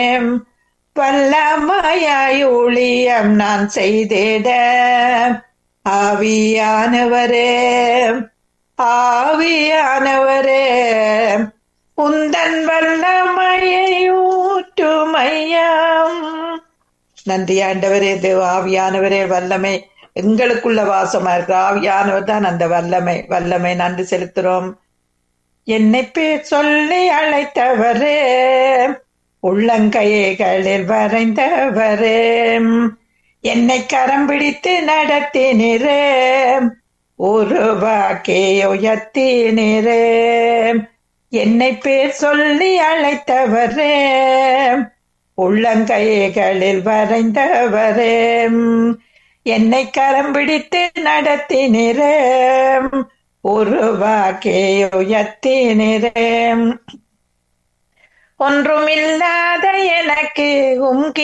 வல்லமையாய் ஊழியம் நான் செய்திட ஆவியானவரே ஆவியானவரே உந்தன் வல்லமையை ஊற்றுமையாம் நன்றி ஆண்டவரே தேவ ஆவியானவரே வல்லமை எங்களுக்குள்ள வாசமா இருக்கிற ஆவியானவர் தான் அந்த வல்லமை வல்லமை நன்றி செலுத்துறோம் என்னை பேர் சொல்லி அழைத்தவரே உள்ளங்கைகளில் வரைந்தவரே என்னை கரம் பிடித்து நடத்தினரே உருவாக்கி உயர்த்தினரே என்னை பேர் சொல்லி அழைத்தவரே உள்ளங்கைகளில் வரைந்தவரே என்னை கரம் பிடித்து நடத்தினரே உருவாக்கி உயர்த்தினரே ஒன்றுமில்லாத எனக்கு உம்